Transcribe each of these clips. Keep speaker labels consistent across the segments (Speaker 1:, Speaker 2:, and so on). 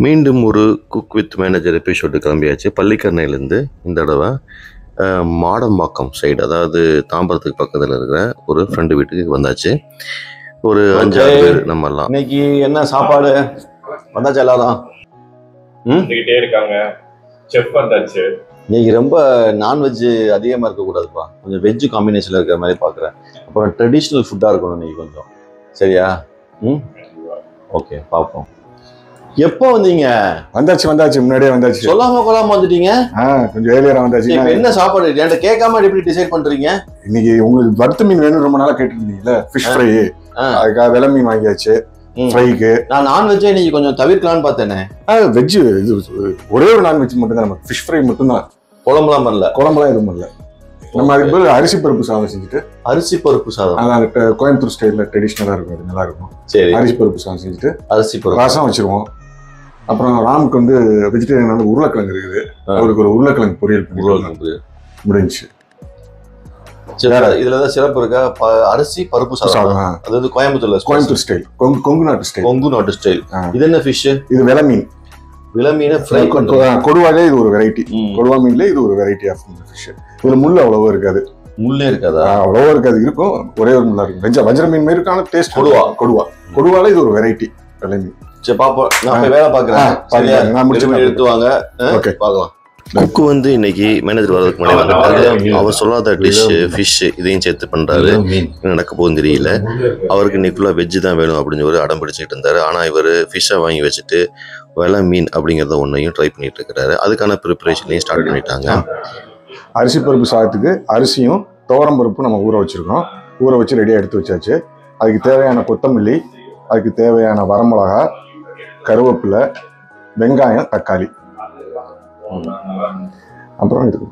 Speaker 1: மீண்டும் ஒரு cook with manager episode கிளம்பியாச்சு பள்ளிக்கரணையிலேருந்து இந்த தடவை அஹ், மாடம்பாக்கம் சைடு அதாவது தாம்பரத்துக்கு பக்கத்தில் இருக்கிற ஒரு ஃப்ரெண்டு வீட்டுக்கு வந்தாச்சு ஒரு அஞ்சாறு பேர் நம்ம எல்லாம்
Speaker 2: இன்னைக்கு என்ன சாப்பாடு வந்தாச்சு எல்லாரும்
Speaker 3: வந்துகிட்டே இருக்காங்க செஃப் வந்தாச்சு
Speaker 2: இன்னைக்கு ரொம்ப நான்வெஜ் அதிகமாக இருக்கக்கூடாதுப்பா கொஞ்சம் வெஜ் காம்பினேஷனில் இருக்கிற மாதிரி பார்க்குறேன் அப்புறம் ட்ரெடிஷ்னல் ஃபுட்டாக இருக்கணும் இன்னைக்கு கொஞ்சம் சரியா ம் ஓகே பார்ப்போம் எப்போ வந்தீங்க
Speaker 4: வந்தாச்சு வந்தாச்சு முன்னாடியே வந்தாச்சு
Speaker 2: சொல்லாம கொள்ளாம வந்துட்டீங்க
Speaker 4: ஆ கொஞ்சம் ஏர்லியரா வந்தாச்சு
Speaker 2: இப்ப என்ன சாப்பாடு என்கிட்ட கேட்காம எப்படி டிசைட் பண்றீங்க
Speaker 4: இன்னைக்கு உங்களுக்கு வறுத்த மீன் வேணும் ரொம்ப நாளா கேட்டுருந்தீங்கல்ல ஃபிஷ் ஃப்ரை
Speaker 2: ஆ.
Speaker 4: அதுக்காக வெலை மீன் வாங்கியாச்சு
Speaker 2: ம்.
Speaker 4: ஃப்ரைக்கு
Speaker 2: நான் நான்வெஜ்ஜை இன்னைக்கு கொஞ்சம் தவிர்க்கலாம்னு பார்த்தேனே
Speaker 4: வெஜ் இது ஒரே ஒரு நான்வெஜ் மட்டும் தான் நமக்கு ஃபிஷ் ஃப்ரை மட்டும் தான்
Speaker 2: குழம்புலாம் பண்ணல
Speaker 4: குழம்புலாம் எதுவும் இல்லை நம்ம அதுக்கு பதில் அரிசி பருப்பு சாதம் செஞ்சுட்டு
Speaker 2: அரிசி பருப்பு சாதம்
Speaker 4: அதான் க- கோயம்புத்தூர் ஸ்டைலில் ட்ரெடிஷ்னலாக இருக்கும் அது நல்லா இருக்கும்
Speaker 2: சரி
Speaker 4: அரிசி பருப்பு சாதம் செஞ்சுட்டு
Speaker 2: அரிசி பருப்பு
Speaker 4: ரசம் வச்சிருவோம் அப்புறம் ராமுக்கு வந்து வெஜிடேரியன் வந்து உருளைக்கிழங்கு இருக்குது
Speaker 2: ஆ.
Speaker 4: அவருக்கு ஒரு உருளைக்கிழங்கு பொரியல் பண்ணி
Speaker 2: உருளைக்கிழங்கு.
Speaker 4: முடிஞ்சு
Speaker 2: சரி, இதுல ஏதாவது சிறப்பு இருக்கா ப- அரிசி பருப்பு சாதம்
Speaker 4: சாதம் ஆ.
Speaker 2: அது வந்து கோயம்புத்தூர்ல
Speaker 4: கோயம்புத்தூர் ஸ்டைல் கொங்கு கொங்கு நாட்டு ஸ்டைல்
Speaker 2: கொங்கு நாட்டு ஸ்டைல்
Speaker 4: ஆ.
Speaker 2: இது என்ன ஃபிஷ்
Speaker 4: இது வெலை மீன்
Speaker 2: விளமீனை ஃப்ரை
Speaker 4: கொ-
Speaker 2: பண்றது
Speaker 4: கொ- கொடுவாலே இது ஒரு வெரைட்டி
Speaker 2: ம்.
Speaker 4: கொடுவா மீன்ல இது ஒரு வெரைட்டி ஆஃப் ஃபிஷ் இதுல முள்ளு அவ்வளவா இருக்காது
Speaker 2: முள்ளே இருக்காதா
Speaker 4: அவ்வளவா இருக்காது இருக்கும் ஒரே ஒரு முள்ளா இருக்கும் வெஞ்ச வஞ்சர மீன் மாதிரி இருக்கான டேஸ்ட்
Speaker 2: கொடுவா.
Speaker 4: கொடுவா கொடுவால இது ஒரு வெரைட்டி வெள்ளை மீன்
Speaker 2: சரி பாப்போம் நான் போய் வேலை
Speaker 4: ஆ,
Speaker 2: பாக்குறேன்
Speaker 4: பாருங்க,
Speaker 2: சரியா
Speaker 4: நான் முடிச்சு
Speaker 2: எடுத்து- எடுத்து வாங்க ஆ,
Speaker 4: ஓகே
Speaker 2: பார்க்கலாம்
Speaker 1: குக்கு வந்து இன்னைக்கு மேனேஜர் வர்றதுக்கு முன்னாடி வந்துட்டாரு அவர் சொல்லாத டிஷ் ஃபிஷ் இதையும் சேர்த்து பண்றாரு
Speaker 2: மீன்
Speaker 1: என்ன நடக்க போகுதுன்னு தெரியல அவருக்கு இன்னைக்கு ஃபுல்லாக வெஜ்ஜு தான் வேணும் அப்படின்னு ஒரு அடம் பிடிச்சிட்டு இருந்தாரு ஆனால் இவர் ஃபிஷ்ஷை வாங்கி வச்சுட்டு வெலை மீன் அப்படிங்கிறத ஒன்றையும் ட்ரை பண்ணிட்டு இருக்கிறாரு அதுக்கான ப்ரிப்பரேஷனையும் ஸ்டார்ட் பண்ணிட்டாங்க
Speaker 4: அரிசி பருப்பு சாதத்துக்கு அரிசியும் துவரம் பருப்பும் நம்ம ஊற வச்சிருக்கோம் ஊற வச்சு ரெடியாக எடுத்து வச்சாச்சு அதுக்கு தேவையான கொத்தமல்லி அதுக்கு தேவையான வரமிளகா கருவேப்பிலை வெங்காயம் தக்காளி அப்புறம் இது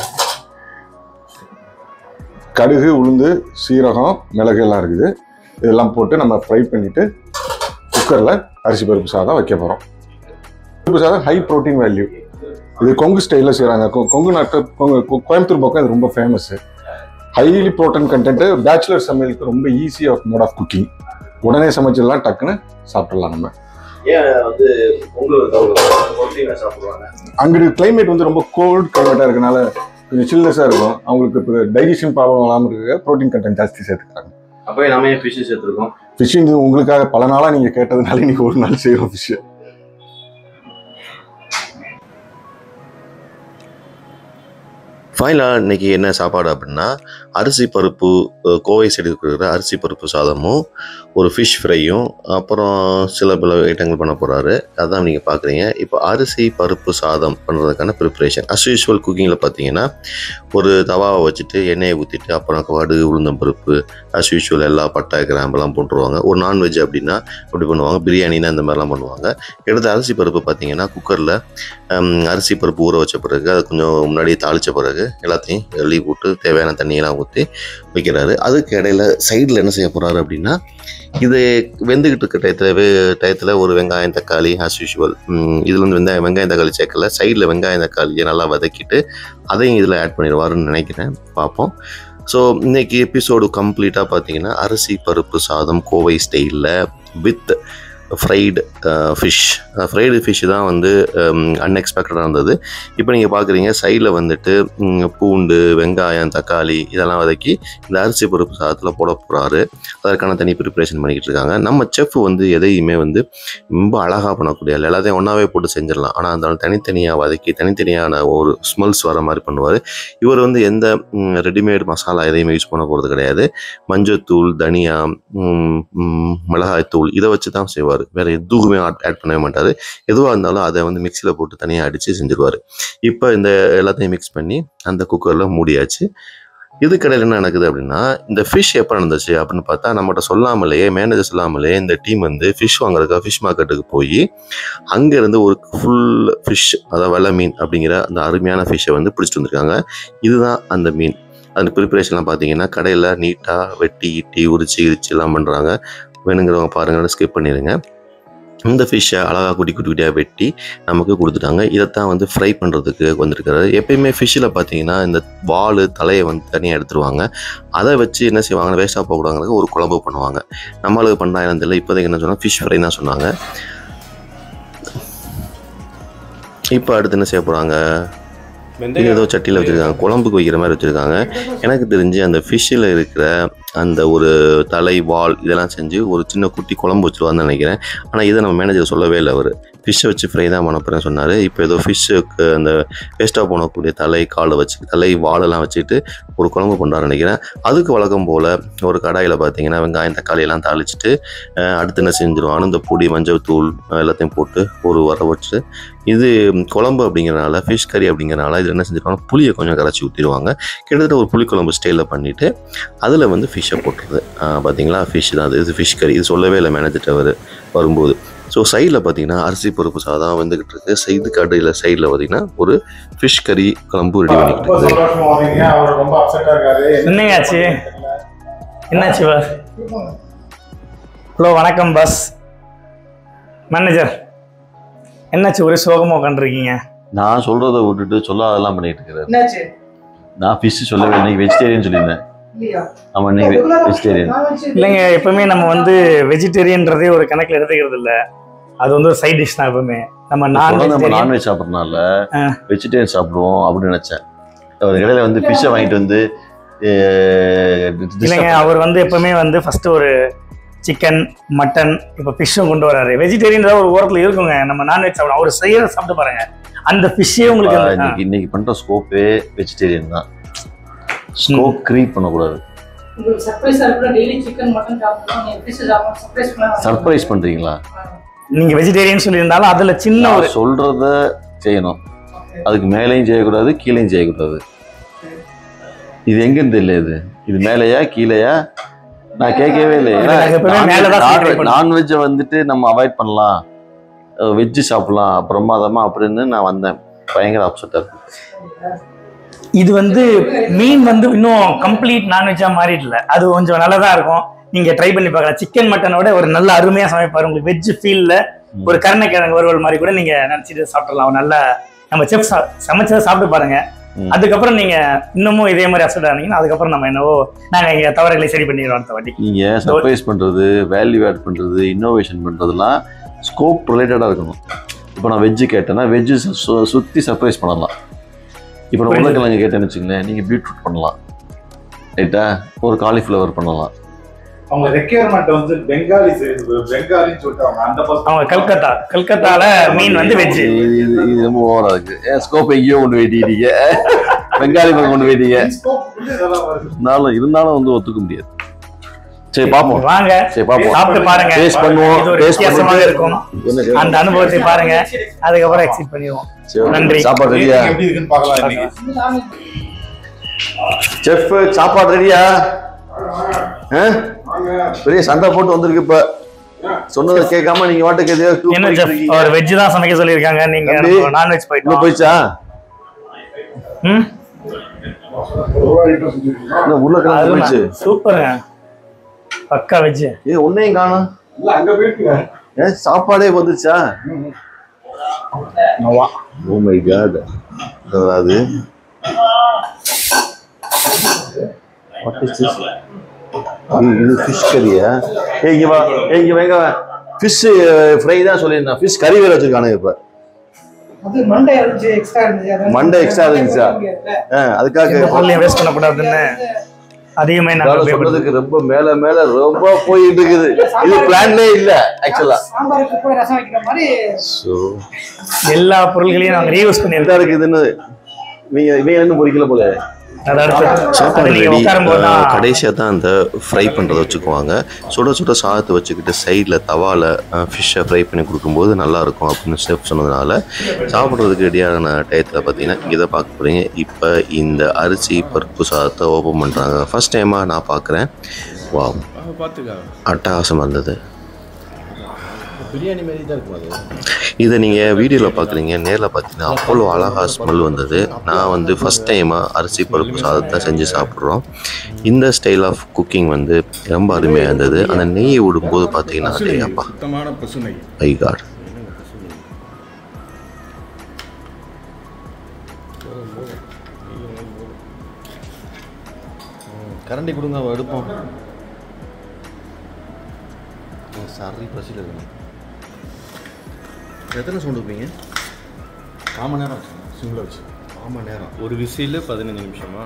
Speaker 4: கடுகு உளுந்து சீரகம் மிளகு எல்லாம் இருக்குது இதெல்லாம் போட்டு நம்ம ஃப்ரை பண்ணிட்டு குக்கரில் அரிசி பருப்பு சாதம் வைக்க போகிறோம் பருப்பு சாதம் ஹை ப்ரோட்டீன் வேல்யூ இது கொங்கு ஸ்டைலில் செய்கிறாங்க கொங்கு நாட்டு கொங்கு கொ- கோயம்புத்தூர் பக்கம் இது ரொம்ப famous highly protein content bachelor சமையலுக்கு ரொம்ப easy of mode of cooking உடனே சமைச்சிடலாம் டக்குன்னு சாப்பிடலாம் நம்ம
Speaker 2: ஏன் வந்து உங்களுக்கு புரோட்டீனை சாப்பிடுவாங்க
Speaker 4: அங்கிட்டு climate வந்து ரொம்ப கோல்ட் கிளைமேட்டாக இருக்கனால கொஞ்சம் சில்னஸாக இருக்கும் அவங்களுக்கு இப்போ டைஜஷன் ப்ராப்ளம் இல்லாமல் இருக்க ப்ரோட்டீன் கண்டென்ட் ஜாஸ்தி சேர்த்துக்கிறாங்க
Speaker 2: அப்பவே நம்ம ஏன் ஃபிஷ் சேர்த்துருக்கோம்
Speaker 4: ஃபிஷ்ஷிங் உங்களுக்காக பல நாளாக நீங்கள் கேட்டதுனால இன்னைக்கு ஒரு நாள் செய்கிறோம் ஃபிஷ்ஷு
Speaker 1: ஃபைனலாக இன்னைக்கு என்ன சாப்பாடு அப்படின்னா அரிசி பருப்பு அஹ், கோவை சைடு இருக்கிற அரிசி பருப்பு சாதமும் ஒரு ஃபிஷ் ஃப்ரையும் அப்புறம் சில பல ஐட்டங்கள் பண்ண போகிறாரு அதான் நீங்கள் பார்க்குறீங்க இப்போ அரிசி பருப்பு சாதம் பண்ணுறதுக்கான ப்ரிப்ரேஷன் அஸ் யூஷுவல் குக்கிங்கில் பார்த்தீங்கன்னா ஒரு தவாவை வச்சுட்டு எண்ணெயை ஊற்றிட்டு அப்புறம் கடுகு உளுந்தம் பருப்பு அஸ் யூஷுவல் எல்லா பட்டை கிராம்பெல்லாம் போட்டுருவாங்க ஒரு நான்வெஜ் அப்படின்னா அப்படி பண்ணுவாங்க பிரியாணின்னா இந்த மாதிரிலாம் பண்ணுவாங்க எடுத்து அரிசி பருப்பு பார்த்தீங்கன்னா குக்கரில் அரிசி பருப்பு ஊற வச்ச பிறகு அது கொஞ்சம் முன்னாடியே தாளித்த பிறகு எல்லாத்தையும் எள்ளி போட்டு தேவையான தண்ணியெல்லாம் ஊற்றி வைக்கிறாரு அதுக்கு இடையில சைடில் என்ன செய்ய போகிறாரு அப்படின்னா இது வெந்துக்கிட்டு இருக்க டயத்தில் வே டயத்தில் ஒரு வெங்காயம் தக்காளி ஆஸ் யூஷுவல் இதில் வந்து வெங்காயம் வெங்காயம் தக்காளி சேர்க்கல சைடில் வெங்காயம் தக்காளியை நல்லா வதக்கிட்டு அதையும் இதில் ஆட் பண்ணிடுவாருன்னு நினைக்கிறேன் பார்ப்போம் ஸோ இன்னைக்கு எபிசோடு கம்ப்ளீட்டாக பார்த்தீங்கன்னா அரிசி பருப்பு சாதம் கோவை ஸ்டைலில் with fried fish fried fish தான் வந்து அன்எக்ஸ்பெக்டடாக இருந்தது இப்போ நீங்கள் பார்க்குறீங்க சைடில் வந்துட்டு ம், பூண்டு வெங்காயம் தக்காளி இதெல்லாம் வதக்கி இந்த அரிசி பருப்பு சாதத்தில் போட போகிறாரு அதற்கான தனி ப்ரிப்பரேஷன் பண்ணிக்கிட்டு இருக்காங்க நம்ம செஃப் வந்து எதையுமே வந்து ரொம்ப அழகாக பண்ணக்கூடிய ஆள். எல்லாத்தையும் ஒன்றாவே போட்டு செஞ்சிடலாம் ஆனால் அந்த தனித்தனியாக வதக்கி தனித்தனியான ஒரு ஸ்மெல்ஸ் வர மாதிரி பண்ணுவார் இவர் வந்து எந்த ரெடிமேட் மசாலா எதையுமே யூஸ் பண்ண போகிறது கிடையாது மஞ்சத்தூள் தனியா ம், ம், மிளகாய்த்தூள் இதை வச்சு தான் செய்வார் வேறு எதுவுமே ஆட் பண்ணவே மாட்டார் எதுவாக இருந்தாலும் அதை வந்து மிக்சியில் போட்டு தனியாக அடித்து செஞ்சுருவார் இப்போ இந்த எல்லாத்தையும் மிக்ஸ் பண்ணி அந்த குக்கரில் மூடியாச்சு இதுக்கடையில் என்ன நடக்குது அப்படின்னா இந்த ஃபிஷ் எப்போ நடந்துச்சு அப்படின்னு பார்த்தா நம்மகிட்ட சொல்லாமலேயே மேனேஜர் சொல்லாமலே இந்த டீம் வந்து ஃபிஷ் வாங்குறதுக்காக ஃபிஷ் மார்க்கெட்டுக்கு போய் அங்கேருந்து ஒரு ஃபுல் ஃபிஷ் அதாவது வெள்ளை மீன் அப்படிங்கிற அந்த அருமையான ஃபிஷ்ஷை வந்து பிடிச்சிட்டு வந்திருக்காங்க இதுதான் அந்த மீன் அந்த ப்ரிப்பரேஷன்லாம் பார்த்தீங்கன்னா கடையில் நீட்டாக வெட்டி இட்டி உரிச்சு இரிச்சு எல்லாம் பண்ணுறாங்க வேணுங்கிறவங்க பாருங்க ஸ்கிப் பண்ணிடுங்க இந்த ஃபிஷ்ஷை அழகாக குட்டி குட்டி குட்டியாக வெட்டி நமக்கு கொடுத்துட்டாங்க இதைத்தான் வந்து ஃப்ரை பண்ணுறதுக்கு வந்திருக்கிறாரு எப்பயுமே ஃபிஷ்ஷில் பார்த்தீங்கன்னா இந்த வால் தலையை வந்து தனியாக எடுத்துருவாங்க அதை வச்சு என்ன செய்வாங்க வேஸ்ட்டாக போகக்கூடாங்கிறது ஒரு குழம்பு பண்ணுவாங்க நம்மளுக்கு பண்ணா என்னன்னு தெரியல இப்போதைக்கு என்ன சொன்னால் ஃபிஷ் ஃப்ரை தான் சொன்னாங்க இப்போ அடுத்து என்ன செய்ய போகிறாங்க இது ஏதோ சட்டியில் வச்சுருக்காங்க குழம்புக்கு வைக்கிற மாதிரி வச்சுருக்காங்க எனக்கு தெரிஞ்சு அந்த ஃபிஷ்ஷில் இருக்கிற அந்த ஒரு தலை வால் இதெல்லாம் செஞ்சு ஒரு சின்ன குட்டி குழம்பு வச்சுருவான்னு நினைக்கிறேன் ஆனால் இதை நம்ம மேனேஜர் சொல்லவே இல்லை அவர் ஃபிஷ்ஷை வச்சு ஃப்ரை தான் பண்ண போகிறேன்னு சொன்னார் இப்போ ஏதோ ஃபிஷ்ஷுக்கு அந்த வேஸ்ட்டாக போனக்கூடிய தலை காலை வச்சு தலை வாலெல்லாம் வச்சுட்டு ஒரு குழம்பு பண்ணுறாரு நினைக்கிறேன் அதுக்கு வழக்கம் போல் ஒரு கடாயில் பார்த்தீங்கன்னா வெங்காயம் தக்காளி எல்லாம் தாளிச்சிட்டு அஹ், அடுத்து என்ன செஞ்சுருவாங்க இந்த பொடி மஞ்சள் தூள் அஹ், எல்லாத்தையும் போட்டு ஒரு வர வச்சு இது குழம்பு அப்படிங்கிறனால ஃபிஷ் கறி அப்படிங்கிறனால இதில் என்ன செஞ்சிருவாங்க புளியை கொஞ்சம் கரைச்சி ஊற்றிடுவாங்க கிட்டத்தட்ட ஒரு புளிக்குழம்பு ஸ்டைலில் பண்ணிவிட்டு அதில் வந்து ஃபிஷ்ஷை போட்டுருது ஆஹ் பார்த்தீங்களா ஃபிஷ் தான் அது இது ஃபிஷ் கறி இது சொல்லவே இல்லை மேனேஜர் அவர் வரும்போது ஸோ சைடில் பார்த்தீங்கன்னா அரிசி பருப்பு சாதம் வந்துக்கிட்டு இருக்கு சைடு கடையில் சைடில் பார்த்தீங்கன்னா ஒரு ஃபிஷ் கறி குழம்பு ரெடி பண்ணிக்கிட்டு
Speaker 5: ரொம்ப
Speaker 1: இருக்குது
Speaker 5: சந்தோஷமா வந்தீங்க அவர் ரொம்ப அப்செட்டா இருக்காரு
Speaker 6: என்னங்க ஆச்சு என்னாச்சு பஸ் ஹலோ வணக்கம் பஸ் மேனேஜர் என்னாச்சு ஒரே சோகமாக உட்காந்துருக்கீங்க
Speaker 2: நான் சொல்றதை விட்டுட்டு சொல்லாதெல்லாம் பண்ணிட்டு இருக்கிறாரு
Speaker 7: என்னாச்சு
Speaker 2: நான் ஃபிஷ் சொல்லவே இன்னைக்கு வெஜிடேரியன் சொல்லியிருந்தேன்
Speaker 7: இல்லையா
Speaker 2: ஆமா இன்னைக்கு வெஜிடேரியன்
Speaker 6: இல்லைங்க எப்பவுமே நம்ம வந்து வெஜிடேரியன்றதே ஒரு கணக்கில் எடுத்துக்கிறது இல்லை அது வந்து ஒரு சைட் டிஷ் தான் எப்பவுமே நம்ம நான்
Speaker 2: நம்ம
Speaker 6: வெஜிடேரியன்
Speaker 2: நான்வெஜ் சாப்பிட்றதுனால
Speaker 6: ஆ.
Speaker 2: வெஜிடேரியன் சாப்பிடுவோம் அப்படின்னு நினைச்சேன் ஒரு கடையில வந்து ஃபிஷ்ஷை வாங்கிட்டு வந்து அஹ், dish
Speaker 6: இல்லைங்க அவர் வந்து எப்பவுமே வந்து ஃபர்ஸ்ட் ஒரு சிக்கன் மட்டன் இப்போ ஃபிஷ்ஷும் கொண்டு வராரு வெஜிடேரியன் ஒரு ஓரத்தில் இருக்குங்க நம்ம நான்வெஜ் சாப்பிடும் அவர் செய்யற சாப்பிட்டு பாருங்க அந்த ஃபிஷ்ஷே உங்களுக்கு
Speaker 2: அப்பா,
Speaker 6: அந்த- ஆ.
Speaker 2: இன்னைக்கு இன்னைக்கு பண்ற ஸ்கோப்பே வெஜிடேரியன் தான் ஸ்கோப் கிரியேட் பண்ணக்கூடாது
Speaker 7: உங்களுக்கு சர்ப்ரைஸ் இருக்கிற டெய்லி சிக்கன் மட்டன் சாப்பிடணும் நீங்க ஃபிஷ் சாப்பிடணும் சர்ப்ரைஸ் பண்ணலாம்
Speaker 2: சர்ப்ரைஸ் பண்றீங்களா
Speaker 6: நீங்க வெஜிடேரியன் சொல்லியிருந்தாலும் அதுல சின்ன ஒரு
Speaker 2: நான் சொல்றத செய்யணும் அதுக்கு மேலேயும் செய்யக்கூடாது கீழேயும் செய்யக்கூடாது இது எங்கேருந்து இல்லை இது இது மேலேயா கீழேயா நான் கேட்கவே இல்லை
Speaker 6: இல்ல, நாங்க எப்பவுமே மேலதான் try பண்ணுவோம்.
Speaker 2: நான்வெஜ்ஜை வந்துட்டு நம்ம அவாய்ட் பண்ணலாம் வெஜ்ஜு சாப்பிடலாம் பிரமாதமா அப்படின்னு நான் வந்தேன் பயங்கர அப்செட்டாக இருக்கு
Speaker 6: இது வந்து மீன் வந்து இன்னும் கம்ப்ளீட் நான்வெஜ்ஜா மாறிடல அது கொஞ்சம் நல்லதா இருக்கும் நீங்க ட்ரை பண்ணி பார்க்கலாம் சிக்கன் மட்டனோட ஒரு நல்ல அருமையா சமைப்பாரு உங்களுக்கு வெஜ் ஃபீல்ல ஒரு கருணைக்கிழங்கு வறுவல் மாதிரி கூட நீங்க நினைச்சிட்டு சாப்பிடலாம் நல்ல நம்ம செஃப் சமைச்சதை சாப்பிட்டு பாருங்க
Speaker 2: ம்.
Speaker 6: அதுக்கப்புறம் நீங்க இன்னமும் இதே மாதிரி அப்செட் ஆனீங்கன்னா அதுக்கப்புறம் நம்ம என்னவோ நாங்க இங்க தவறுகளை சரி பண்ணிடுவோம் அடுத்த வாட்டி
Speaker 2: நீங்க சர்ப்ரைஸ் பண்றது வேல்யூ ஆட் பண்றது இன்னோவேஷன் பண்றதுலாம் ஸ்கோப் ரிலேட்டடா இருக்கணும் இப்போ நான் வெஜ்ஜு கேட்டேன்னா வெஜ்ஜு சுத்தி சர்ப்ரைஸ் பண்ணலாம் இப்போ நான்
Speaker 6: புரியுது.
Speaker 2: உருளைக்கிழங்கு கேட்டேன்னு வச்சுங்களேன் நீங்க பீட்ரூட் பண்ணலாம் ரைட்டா ஒரு காலிஃப்ளவர் பண்ணலாம்
Speaker 5: அவங்க ரெக்யர்மெண்ட் வந்து பெங்காலி சைடு பெங்காலின்னு சொல்லிட்டு அவங்க அந்த பசங்க
Speaker 6: அவங்க கல்கத்தா கல்கத்தால மீன் வந்து வெஜ்
Speaker 2: இது இது- இது ரொம்ப ஓவரா இருக்கு ஏன் ஸ்கோப் எங்கேயோ கொண்டு போயிட்டீங்க பெங்காலி பக்கம் கொண்டு போயிட்டீங்க
Speaker 5: Scope உள்ள இதெல்லாம் வருது
Speaker 2: இருந்தாலும் இருந்தாலும் வந்து ஒத்துக்க முடியாது சரி பார்ப்போம்
Speaker 6: வாங்க
Speaker 2: சரி பார்ப்போம்
Speaker 6: சாப்பிட்டு பாருங்க
Speaker 2: டேஸ்ட் பண்ணுவோம்
Speaker 6: இது ஒரு
Speaker 2: டேஸ்ட்
Speaker 6: வித்தியாசமாக
Speaker 2: பண்ணிட்டு
Speaker 6: இருக்கும்
Speaker 2: என்ன
Speaker 6: அந்த அனுபவத்தை பாருங்க அதுக்கப்புறம் எக்ஸிட் பண்ணிடுவோம்
Speaker 2: சரி,
Speaker 6: நன்றி.
Speaker 2: சாப்பாடு ரெடியா
Speaker 5: எப்படி இருக்குன்னு பார்க்கலாம் இன்னைக்கு
Speaker 2: செஃப் சாப்பாடு ரெடியா பெரிய சண்டை போட்டு வந்திருக்கு இப்ப சொன்னதை கேட்காம நீங்க வாட்டுக்கு எதையோ தூக்கி
Speaker 6: என்ன
Speaker 2: போயிட்டு
Speaker 6: செஃப்
Speaker 2: இருக்கீங்க.
Speaker 6: அவர் வெஜ் தான் சமைக்க சொல்லியிருக்காங்க நீங்க
Speaker 2: தம்பி,
Speaker 6: நான்வெஜ்
Speaker 2: உள்ள
Speaker 6: போயிட்டோம்
Speaker 2: போயிச்சா
Speaker 6: ம்
Speaker 2: இந்த உருளைக்கிழங்கு போயிடுச்சு
Speaker 6: சூப்பருங்க பக்கா வெஜ்
Speaker 2: ஏ உன்னையும் காணும்
Speaker 5: இல்ல அங்க போயிட்டு
Speaker 2: ஏன் சாப்பாடே வந்துச்சா ஓ மை காட் அதாவது What is this? இது- இது ஃபிஷ் கறியா ஏய் இங்க வா ஏய் இங்க வேங்க ஃபிஷ் ஃப்ரை தான் சொல்லியிருந்தேன் ஃபிஷ் கறி வேற வச்சிருக்கானுங்க இப்ப
Speaker 7: அது மண்டை இருந்துச்சு எக்ஸ்ட்ரா இருந்துச்சு அதனால
Speaker 2: மண்டை extra இருந்துச்சா? ஆ, அதுக்காக
Speaker 6: எந்த பொருளையும் வேஸ்ட் பண்ணக்கூடாதுன்னு அதிகமே
Speaker 2: வேலை
Speaker 6: நாங்கள்
Speaker 2: சொல்றதுக்கு ரொம்ப மேல மேல ரொம்ப போயிட்டு இருக்குது இது பிளான்லே இல்ல ஆக்சுவலா
Speaker 7: சாம்பாருக்கு கூட ரசம் வைக்கிற மாதிரி
Speaker 2: ஸோ
Speaker 6: எல்லா பொருள்களையும் நாங்கள் ரீயூஸ்
Speaker 2: இதா
Speaker 6: பண்ணியிருக்கோம்
Speaker 2: இருக்குதுன்னு இவங்க இவங்க இன்னும் பொறிக்கல போல
Speaker 6: அது அடுத்து
Speaker 1: சாப்பாடு
Speaker 6: அது நீங்க
Speaker 1: ரெடி
Speaker 6: உட்காரும்போது தான்
Speaker 1: கடைசியாக தான் அந்த ஃப்ரை பண்ணுறத வச்சுக்குவாங்க சுட சுட சாதத்தை வச்சுக்கிட்டு சைடில் தவாவில் ஃபிஷ்ஷை ஃப்ரை பண்ணி கொடுக்கும்போது நல்லாயிருக்கும் அப்படின்னு ஷெஃப் சொன்னதுனால சாப்பிட்றதுக்கு ரெடியான டயத்தில் பார்த்தீங்கன்னா இங்கே தான் பார்க்க போகிறீங்க இப்போ இந்த அரிசி பருப்பு சாதத்தை ஓப்பன் பண்ணுறாங்க ஃபர்ஸ்ட் டைமாக நான் பார்க்குறேன் வா அட்டகாசமாக இருந்தது
Speaker 2: பிரியாணி மாதிரி தான் இருக்கும் அது
Speaker 1: இதை நீங்கள் வீடியோவில் பார்க்குறீங்க நேரில் பார்த்தீங்கன்னா அவ்வளோ அழகாக ஸ்மெல் வந்தது நான் வந்து ஃபஸ்ட் டைமாக அரிசி பருப்பு சாதத்தை செஞ்சு சாப்பிட்றோம் இந்த ஸ்டைல் ஆஃப் குக்கிங் வந்து ரொம்ப அருமையாக இருந்தது அந்த நெய்யை விடும்போது பார்த்தீங்கன்னா டேய் அப்பா
Speaker 5: சுத்தமான பசுனை
Speaker 1: ஐ காட்
Speaker 2: கரண்டி கொடுங்க அவன் எடுப்போம் சரி பசியில் இருக்கணும் எத்தனை சவுண்ட் வைப்பீங்க
Speaker 4: கால் மணி நேரம் சிம்மில் வச்சு
Speaker 1: ஆமா நேரம் ஒரு விசில் பதினஞ்சு நிமிஷமா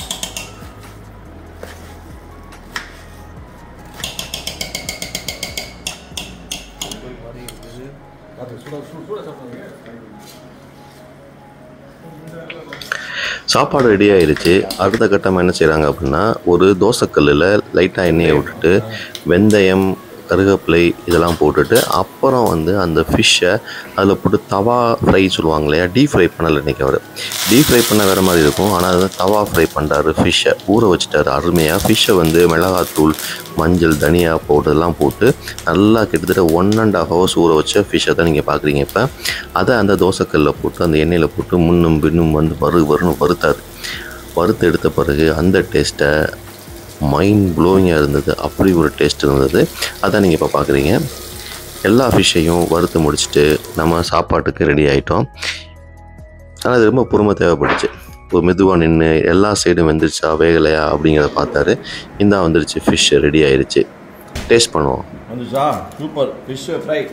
Speaker 1: சாப்பாடு ரெடி ஆயிருச்சு அடுத்த கட்டமாக என்ன செய்கிறாங்க அப்படின்னா ஒரு தோசைக்கல்லில் லைட்டாக எண்ணெயை விட்டுட்டு வெந்தயம் கருவேப்பிலை இதெல்லாம் போட்டுட்டு அப்புறம் வந்து அந்த ஃபிஷ்ஷை அதில் போட்டு தவா ஃப்ரை சொல்லுவாங்க இல்லையா டீப் ஃப்ரை பண்ணல இன்றைக்கி அவர் டீப் ஃப்ரை பண்ண வேறு மாதிரி இருக்கும் ஆனால் அது தவா ஃப்ரை பண்ணுறாரு ஃபிஷ்ஷை ஊற வச்சுட்டாரு அருமையாக ஃபிஷ்ஷை வந்து மிளகாத்தூள் மஞ்சள் தனியா பவுடர்லாம் போட்டு நல்லா கிட்டத்தட்ட ஒன் அண்ட் ஹாஃப் ஹவர்ஸ் ஊற வச்ச ஃபிஷ்ஷை தான் நீங்கள் பார்க்குறீங்க இப்போ அதை அந்த தோசைக்கல்லில் போட்டு அந்த எண்ணெயில் போட்டு முன்னும் பின்னும் வந்து வறு வருன்னு வறுத்தார் வறுத்து எடுத்த பிறகு அந்த டேஸ்ட்டை மைண்ட் ப்ளோயிங்காக இருந்தது அப்படி ஒரு டேஸ்ட் இருந்தது அதான் நீங்கள் இப்போ பார்க்குறீங்க எல்லா ஃபிஷ்ஷையும் வறுத்து முடிச்சுட்டு நம்ம சாப்பாட்டுக்கு ரெடி ஆகிட்டோம் ஆனால் அது ரொம்ப பொறுமை தேவைப்பட்டுச்சு ஒரு மெதுவாக நின்று எல்லா சைடும் வெந்துருச்சா வேகலையா அப்படிங்கிறத பார்த்தாரு இந்தா வந்துருச்சு ஃபிஷ் ரெடி ஆயிருச்சு டேஸ்ட் பண்ணுவோம்
Speaker 2: வந்துச்சா சூப்பர் ஃபிஷ் ஃப்ரை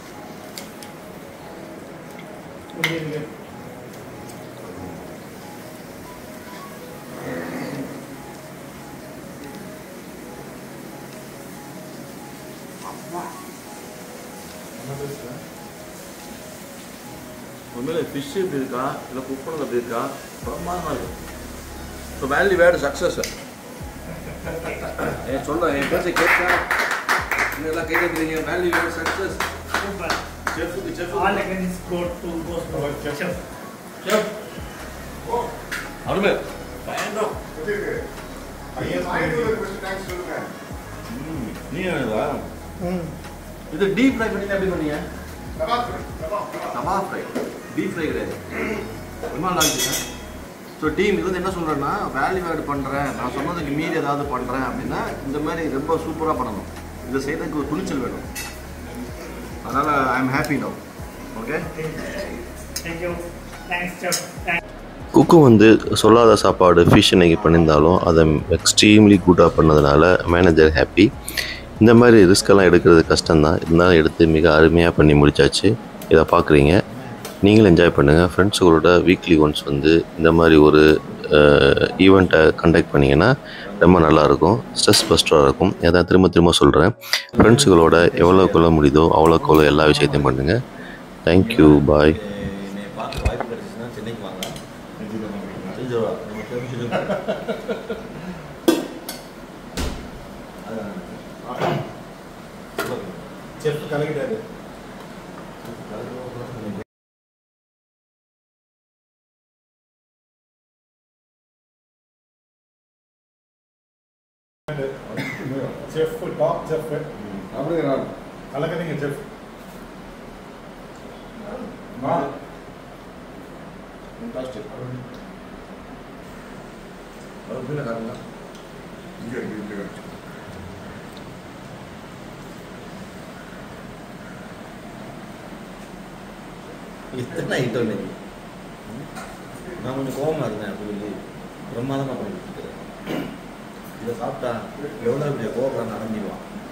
Speaker 2: உண்மையில ஃபிஷ் இப்படி இருக்கா இல்லை குக் பண்ணது அப்படி இருக்கா பிரமாதமாக இருக்கும் ஸோ வேல்யூ வேர்டு சக்ஸஸ் என் சொல்ல என் பேச்சை கேட்க எல்லாம் கை கட்டுறீங்க வேல்யூ வேர்டு சக்ஸஸ் செஃப்புக்கு chef
Speaker 6: All against go to goes to chef.
Speaker 2: Chef அருமை பயங்கரம் ம், நீ என்னதா இது டீப் ஃப்ரை பண்ணி எப்படி பண்ணீங்க தவா ஃப்ரை டீப் ஃப்ரை கிடையாது ரொம்ப நல்லா இருந்துச்சுங்க ஸோ டீம் இது வந்து என்ன சொல்கிறேன்னா வேல்யூ ஆட் பண்ணுறேன் நான் சொன்னதுக்கு மீறி ஏதாவது பண்ணுறேன் அப்படின்னா இந்த மாதிரி ரொம்ப சூப்பராக பண்ணணும் இதை செய்யறதுக்கு ஒரு துணிச்சல் வேணும் அதனால் I am happy now okay
Speaker 6: Thank you. Thanks, chef. Thanks.
Speaker 1: குக்கு வந்து சொல்லாத சாப்பாடு ஃபிஷ் இன்னைக்கு பண்ணியிருந்தாலும் அதை எக்ஸ்ட்ரீம்லி குட்டாக பண்ணதுனால மேனேஜர் ஹாப்பி இந்த மாதிரி ரிஸ்கெல்லாம் எடுக்கிறது கஷ்டம்தான் இருந்தாலும் எடுத்து மிக அருமையாக பண்ணி முடிச்சாச்சு இதை பார்க்குறீங்க நீங்களும் என்ஜாய் பண்ணுங்கள் ஃப்ரெண்ட்ஸுகளோட வீக்லி ஒன்ஸ் வந்து இந்த மாதிரி ஒரு ஈவெண்ட்டை கண்டக்ட் பண்ணிங்கன்னா ரொம்ப நல்லாயிருக்கும் ஸ்ட்ரெஸ் பஸ்டராக இருக்கும் அதான் திரும்ப திரும்ப சொல்கிறேன் ஃப்ரெண்ட்ஸுகளோட எவ்வளோக்குள்ள முடியுதோ அவ்வளோக்குள்ள எல்லா விஷயத்தையும் பண்ணுங்கள் தேங்க்யூ பாய்
Speaker 2: என்னை பார்க்க வாய்ப்பு கிடைச்சுன்னா சென்னைக்கு வாங்க செஞ்சுருவா நம்ம தெரிஞ்சு
Speaker 5: செஃப் கலக்கிட்டாரு செஃப் டாப் செஃப்
Speaker 4: அப்படியே நான்
Speaker 5: கலக்குறீங்க செஃப்
Speaker 2: ஃபண்டாஸ்டிக் அவர் கீழே காட்டுங்க
Speaker 4: இங்கே இங்கே இங்கே
Speaker 2: இத்தனை ஐட்டம் இன்னைக்கு நான் கொஞ்சம் கோவமாக இருந்தேன் அப்படி பிரமாதமாக பண்ணிட்டு இதை சாப்பிட்டா எவ்வளோ பெரிய கோவப்படாம அடைஞ்சிடுவான்